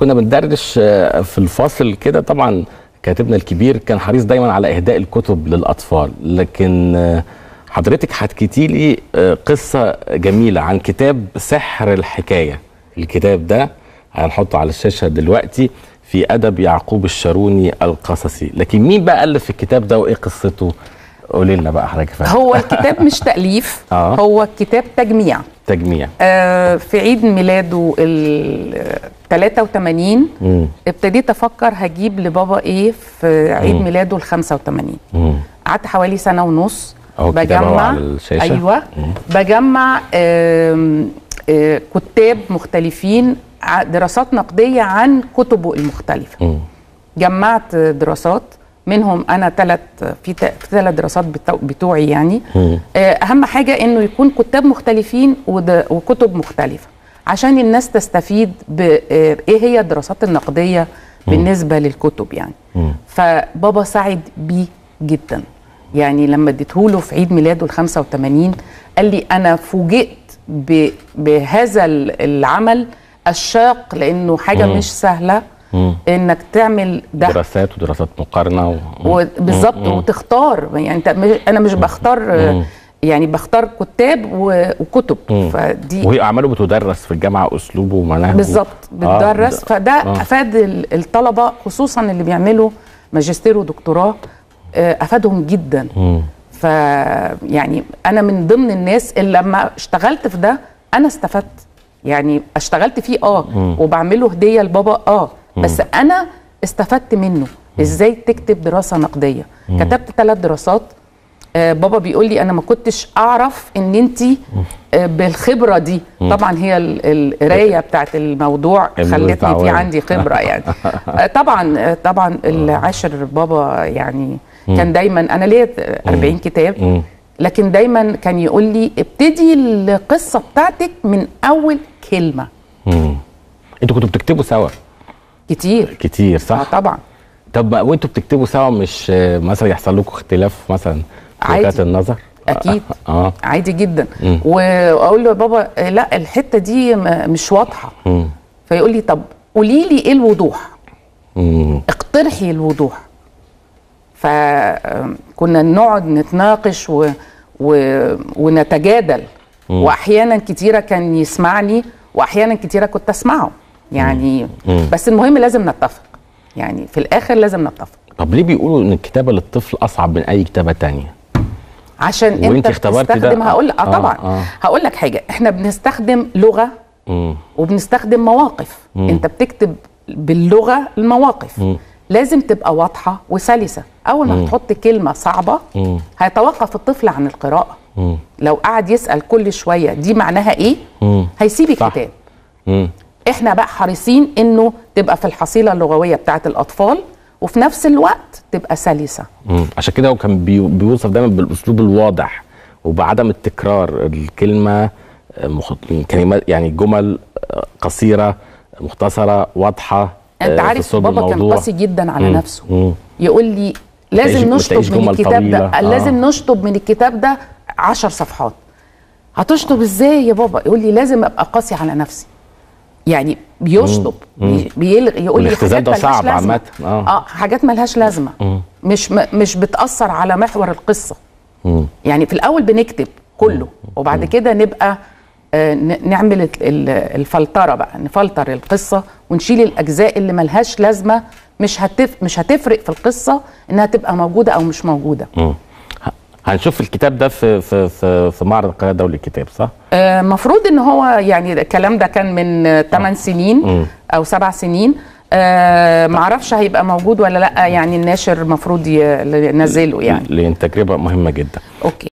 كنا بندردش آه، في الفاصل كده طبعا كاتبنا الكبير كان حريص دايما على اهداء الكتب للاطفال لكن آه، حضرتك حكيتي لي آه، قصه جميله عن كتاب سحر الحكايه الكتاب ده هنحطه على الشاشه دلوقتي في ادب يعقوب الشاروني القصصي لكن مين بقى الف في الكتاب ده وايه قصته قولي لنا بقى حضرتك فاهم هو الكتاب مش تأليف آه. هو كتاب تجميع تجميع آه، في عيد ميلاده ال 83 مم. ابتديت افكر هجيب لبابا ايه في عيد مم. ميلاده ال 85 مم. قعدت حوالي سنه ونص أهو الكتاب أهو على الشاشة. ايوه بجمع آم، آه، كتاب مختلفين ع- دراسات نقديه عن كتبه المختلفه مم. جمعت دراسات منهم انا ثلاث في ثلاث دراسات بتو- بتوعي يعني مم. آه، اهم حاجه انه يكون كتاب مختلفين ود- وكتب مختلفه عشان الناس تستفيد بايه هي الدراسات النقديه بالنسبه للكتب يعني مم. فبابا سعد بيه جدا يعني لما اديتهوله في عيد ميلاده ال 85 قال لي انا فوجئت ب- بهذا ال- العمل الشاق لانه حاجه مم. مش سهله مم. انك تعمل ده دراسات ودراسات مقارنه و... وبالظبط مم. وتختار يعني انت مش- انا مش بختار آه، مم. يعني بختار كتاب و- وكتب مم. فدي وهي اعماله بتدرس في الجامعه اسلوبه ومناهجه بالظبط بتدرس ده- فده آه. افاد ال- الطلبه خصوصا اللي بيعملوا ماجستير ودكتوراه آه، افادهم جدا مم. ف يعني انا من ضمن الناس اللي لما اشتغلت في ده انا استفدت يعني اشتغلت فيه اه وبعمله هديه لبابا اه بس انا استفدت منه ازاي تكتب دراسه نقديه كتبت ثلاث دراسات آه بابا بيقول لي انا ما كنتش اعرف ان انت آه بالخبره دي طبعا هي ال- القرايه بتاعت الموضوع الموضوع خلتني في تعود. عندي خبره يعني آه طبعا آه طبعا العاشر بابا يعني كان دايما انا ليا 40 كتاب مم. لكن دايما كان يقول لي ابتدي القصه بتاعتك من اول كلمه مم. انتوا كنتوا بتكتبوا سوا كتير كتير اه صح؟ طبعا طب ما وانتوا بتكتبوا سوا مش آه، مثلا يحصل لكم اختلاف مثلا في عادي. وجهات النظر؟ اكيد اه عادي جدا مم. واقول له يا بابا آه، لا الحته دي م- مش واضحه مم. فيقول لي طب قولي لي ايه الوضوح مم. اقترحي الوضوح فكنا نقعد نتناقش و... و... ونتجادل واحيانا كتيره كان يسمعني واحيانا كتيره كنت اسمعه يعني مم. بس المهم لازم نتفق يعني في الاخر لازم نتفق طب ليه بيقولوا ان الكتابه للطفل اصعب من اي كتابه تانية؟ عشان وانت انت اختبرتي ده؟ بتستخدم هقول اه آه، طبعا آه. هقول لك حاجه احنا بنستخدم لغه مم. وبنستخدم مواقف مم. انت بتكتب باللغه المواقف مم. لازم تبقى واضحه وسلسه اول ما هتحط كلمه صعبه مم. هيتوقف الطفل عن القراءه مم. لو قعد يسال كل شويه دي معناها ايه مم. هيسيب صح. الكتاب مم. احنا بقى حريصين انه تبقى في الحصيله اللغويه بتاعه الاطفال وفي نفس الوقت تبقى سلسه مم. عشان كده هو كان بي- بيوصف دايما بالاسلوب الواضح وبعدم التكرار الكلمه آه، مخ... كلمات يعني جمل آه، قصيره مختصره واضحه انت آه، في عارف صلب بابا كان الموضوع. قاسي جدا على مم. نفسه مم. يقول لي تعيش- لازم ما نشطب تعيش من جمل الكتاب طويلة. ده آه. لازم نشطب من الكتاب ده عشر صفحات هتشطب ازاي يا بابا يقول لي لازم ابقى قاسي على نفسي يعني بيشطب بي- بيلغي يقول لي والاختزال حاجات ده ملهاش صعب لازمة. عامة. آه. اه حاجات ملهاش لازمه مش م- مش بتاثر على محور القصه مم. يعني في الاول بنكتب كله وبعد كده نبقى آه، ن- نعمل ال- ال- الفلتره بقى نفلتر القصه ونشيل الاجزاء اللي ملهاش لازمه مش هتف مش هتفرق في القصه انها تبقى موجوده او مش موجوده مم. ه- هنشوف الكتاب ده في في في, في معرض القاهره الدولي للكتاب صح؟ المفروض ان هو يعني الكلام ده كان من 8 سنين او 7 سنين آه معرفش هيبقى موجود ولا لا يعني الناشر المفروض ينزله يعني لان تجربه مهمه جدا اوكي